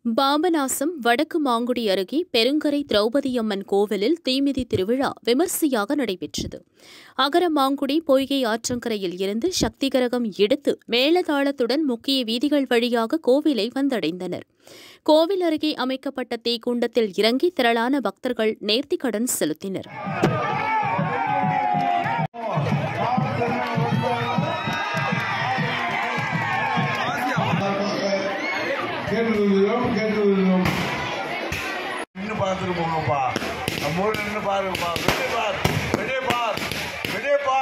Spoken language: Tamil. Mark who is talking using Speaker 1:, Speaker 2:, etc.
Speaker 1: பாபநாசம் வடக்கு மாங்குடி அருகே பெருங்கரை திரௌபதியம்மன் கோவிலில் தீமிதி திருவிழா விமர்சையாக நடைபெற்றது அகர மாங்குடி பொய்கை ஆற்றங்கரையில் இருந்து சக்திகரகம் எடுத்து மேளதாளத்துடன் முக்கிய வீதிகள் வழியாக கோவிலை வந்தடைந்தனர் கோவில் அருகே அமைக்கப்பட்ட தீக்குண்டத்தில் இறங்கி திரளான பக்தர்கள் நேர்த்திக்கடன் செலுத்தினர்
Speaker 2: கேட்டுக்கொள்கிறோம் கேட்டுக்கொள்கிறோம்
Speaker 3: நின்று பார்த்துட்டு போங்கப்பா நம்ம ஊரில் நின்று பாருங்கப்பா வெளியே பார் வெளியே பார் வெளியே பார்